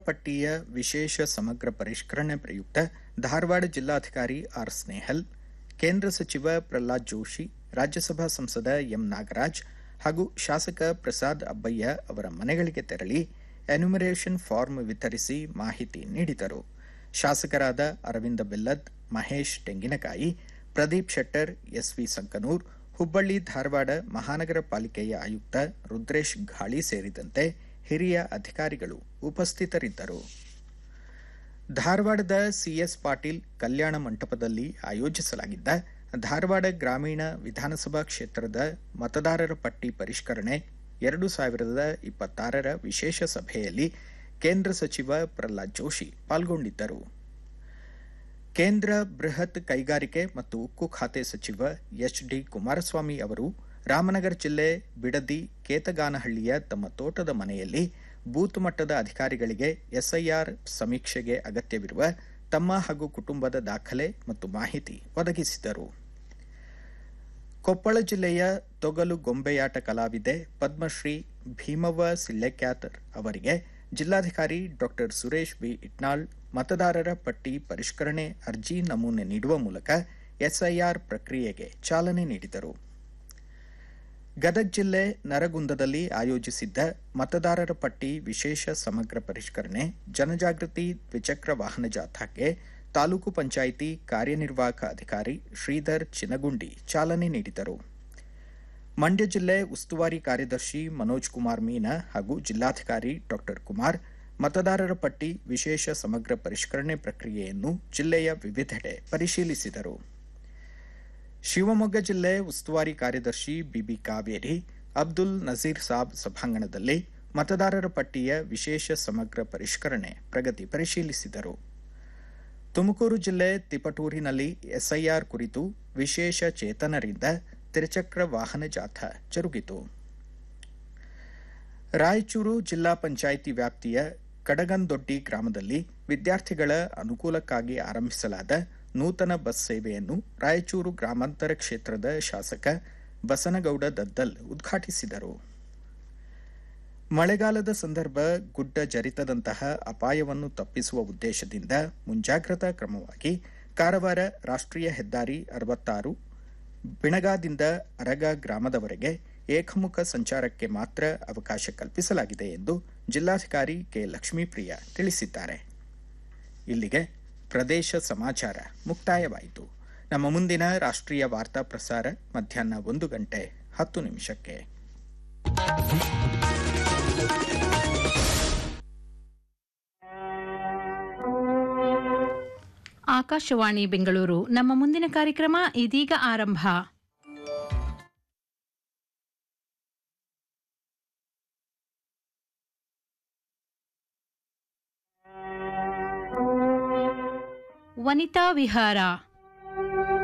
ಪಟ್ಟಿಯ ವಿಶೇಷ ಸಮಗ್ರ ಪರಿಷ್ಕರಣೆ ಪ್ರಯುಕ್ತ ಧಾರವಾಡ ಜಿಲ್ಲಾಧಿಕಾರಿ ಆರ್ ಸ್ನೇಹಲ್ ಕೇಂದ್ರ ಸಚಿವ ಪ್ರಹ್ಲಾದ್ ಜೋಶಿ ರಾಜ್ಯಸಭಾ ಸಂಸದ ಎಂ ನಾಗರಾಜ್ ಹಾಗೂ ಶಾಸಕ ಪ್ರಸಾದ್ ಅಬ್ಬಯ್ಯ ಅವರ ಮನೆಗಳಿಗೆ ತೆರಳಿ ಎನ್ಯುಮರೇಷನ್ ಫಾರ್ಮ್ ವಿತರಿಸಿ ಮಾಹಿತಿ ನೀಡಿದರು ಶಾಸಕರಾದ ಅರವಿಂದ ಬೆಲ್ಲದ್ ಮಹೇಶ್ ತೆಂಗಿನಕಾಯಿ ಪ್ರದೀಪ್ ಶೆಟ್ಟರ್ ಎಸ್ವಿ ಸಂಕನೂರ್ ಹುಬ್ಬಳ್ಳಿ ಧಾರವಾಡ ಮಹಾನಗರ ಪಾಲಿಕೆಯ ಆಯುಕ್ತ ರುದ್ರೇಶ್ ಘಾಳಿ ಸೇರಿದಂತೆ ಹಿರಿಯ ಅಧಿಕಾರಿಗಳು ಉಪಸ್ಥಿತರಿದ್ದರು ಧಾರವಾಡದ ಸಿಎಸ್ ಪಾಟೀಲ್ ಕಲ್ಯಾಣ ಮಂಟಪದಲ್ಲಿ ಆಯೋಜಿಸಲಾಗಿದ್ದ ಧಾರವಾಡ ಗ್ರಾಮೀಣ ವಿಧಾನಸಭಾ ಕ್ಷೇತ್ರದ ಮತದಾರರ ಪಟ್ಟಿ ಪರಿಷ್ಕರಣೆ ಎರಡು ಸಾವಿರದ ಇಪ್ಪತ್ತಾರರ ವಿಶೇಷ ಸಭೆಯಲ್ಲಿ ಕೇಂದ್ರ ಸಚಿವ ಪ್ರಹ್ಲಾದ್ ಜೋಶಿ ಪಾಲ್ಗೊಂಡಿದ್ದರು ಕೇಂದ್ರ ಬೃಹತ್ ಕೈಗಾರಿಕೆ ಮತ್ತು ಉಕ್ಕು ಖಾತೆ ಸಚಿವ ಎಚ್ ಡಿ ಕುಮಾರಸ್ವಾಮಿ ಅವರು ರಾಮನಗರ ಜಿಲ್ಲೆ ಬಿಡದಿ ಕೇತಗಾನಹಳ್ಳಿಯ ತಮ್ಮ ತೋಟದ ಮನೆಯಲ್ಲಿ ಬೂತ್ ಮಟ್ಟದ ಅಧಿಕಾರಿಗಳಿಗೆ ಎಸ್ಐಆರ್ ಸಮೀಕ್ಷೆಗೆ ಅಗತ್ಯವಿರುವ ತಮ್ಮ ಹಾಗೂ ಕುಟುಂಬದ ದಾಖಲೆ ಮತ್ತು ಮಾಹಿತಿ ಒದಗಿಸಿದರು ಕೊಪ್ಪಳ ಜಿಲ್ಲೆಯ ತೊಗಲು ಗೊಂಬೆಯಾಟ ಕಲಾವಿದೆ ಪದ್ಮಶ್ರೀ ಭೀಮವ್ವ ಸಿಳ್ಳೆಕ್ಯಾತರ್ ಅವರಿಗೆ ಜಿಲ್ಲಾಧಿಕಾರಿ ಡಾಕ್ಟರ್ ಸುರೇಶ್ ಬಿ ಇಟ್ನಾಳ್ ಮತದಾರರ ಪಟ್ಟಿ ಪರಿಷ್ಕರಣೆ ಅರ್ಜಿ ನಮೂನೆ ನೀಡುವ ಮೂಲಕ ಎಸ್ಐಆರ್ ಪ್ರಕ್ರಿಯೆಗೆ ಚಾಲನೆ ನೀಡಿದರು ಗದಗ ಜಿಲ್ಲೆ ನರಗುಂದದಲ್ಲಿ ಆಯೋಜಿಸಿದ್ದ ಮತದಾರರ ಪಟ್ಟಿ ವಿಶೇಷ ಸಮಗ್ರ ಪರಿಷ್ಕರಣೆ ಜನಜಾಗೃತಿ ದ್ವಿಚಕ್ರ ವಾಹನ ಜಾಥಾಕ್ಕೆ ತಾಲೂಕು ಪಂಚಾಯಿತಿ ಕಾರ್ಯನಿರ್ವಾಹಕ ಅಧಿಕಾರಿ ಶ್ರೀಧರ್ ಚಿನಗುಂಡಿ ಚಾಲನೆ ನೀಡಿದರು ಮಂಡ್ಯ ಜಿಲ್ಲೆ ಉಸ್ತುವಾರಿ ಕಾರ್ಯದರ್ಶಿ ಮನೋಜ್ ಕುಮಾರ್ ಮೀನಾ ಹಾಗೂ ಜಿಲ್ಲಾಧಿಕಾರಿ ಡಾಕ್ಟರ್ ಕುಮಾರ್ ಮತದಾರರ ಪಟ್ಟಿ ವಿಶೇಷ ಸಮಗ್ರ ಪರಿಷ್ಕರಣೆ ಪ್ರಕ್ರಿಯೆಯನ್ನು ಜಿಲ್ಲೆಯ ವಿವಿಧೆಡೆ ಪರಿಶೀಲಿಸಿದರು ಶಿವಮೊಗ್ಗ ಜಿಲ್ಲೆ ಉಸ್ತುವಾರಿ ಕಾರ್ಯದರ್ಶಿ ಬಿಬಿ ಕಾವೇರಿ ಅಬ್ದುಲ್ ನಜೀರ್ ಸಾಬ್ ಸಭಾಂಗಣದಲ್ಲಿ ಮತದಾರರ ಪಟ್ಟಿಯ ವಿಶೇಷ ಸಮಗ್ರ ಪರಿಷ್ಕರಣೆ ಪ್ರಗತಿ ಪರಿಶೀಲಿಸಿದರು ತುಮಕೂರು ಜಿಲ್ಲೆ ತಿಪಟೂರಿನಲ್ಲಿ ಎಸ್ಐಆರ್ ಕುರಿತು ವಿಶೇಷ ಚೇತನರಿಂದ ತ್ರಿಚಕ್ರ ವಾಹನ ಜಾಥಾ ಜರುಗಿತು ರಾಯಚೂರು ಜಿಲ್ಲಾ ಪಂಚಾಯಿತಿ ವ್ಯಾಪ್ತಿಯ ಕಡಗಂದೊಡ್ಡಿ ಗ್ರಾಮದಲ್ಲಿ ವಿದ್ಯಾರ್ಥಿಗಳ ಅನುಕೂಲಕ್ಕಾಗಿ ಆರಂಭಿಸಲಾದ ನೂತನ ಬಸ್ ಸೇವೆಯನ್ನು ರಾಯಚೂರು ಗ್ರಾಮಾಂತರ ಕ್ಷೇತ್ರದ ಶಾಸಕ ಬಸನಗೌಡ ದದ್ದಲ್ ಉದ್ಘಾಟಿಸಿದರು ಮಳೆಗಾಲದ ಸಂದರ್ಭ ಗುಡ್ಡ ಜರಿತದಂತಹ ಅಪಾಯವನ್ನು ತಪ್ಪಿಸುವ ಉದ್ದೇಶದಿಂದ ಮುಂಜಾಗ್ರತಾ ಕ್ರಮವಾಗಿ ಕಾರವಾರ ರಾಷ್ಟ್ರೀಯ ಹೆದ್ದಾರಿ ಅರವತ್ತಾರು ಬಿಣಗಾದಿಂದ ಅರಗ ಗ್ರಾಮದವರೆಗೆ ಏಕಮುಖ ಸಂಚಾರಕ್ಕೆ ಮಾತ್ರ ಅವಕಾಶ ಕಲ್ಪಿಸಲಾಗಿದೆ ಎಂದು ಜಿಲ್ಲಾಧಿಕಾರಿ ಕೆ ಲಕ್ಷ್ಮೀಪ್ರಿಯ ತಿಳಿಸಿದ್ದಾರೆ ಇಲ್ಲಿಗೆ ಪ್ರದೇಶ ಸಮಾಚಾರ ಮುಕ್ತಾಯವಾಯಿತು ನಮ್ಮ ಮುಂದಿನ ರಾಷ್ಟ್ರೀಯ ವಾರ್ತಾ ಪ್ರಸಾರ ಮಧ್ಯಾಹ್ನ ಒಂದು ಗಂಟೆ ಹತ್ತು ನಿಮಿಷಕ್ಕೆ ಆಕಾಶವಾಣಿ ಬೆಂಗಳೂರು ನಮ್ಮ ಮುಂದಿನ ಕಾರ್ಯಕ್ರಮ ಇದೀಗ ಆರಂಭ ವನಿತಾ ವಿಹಾರ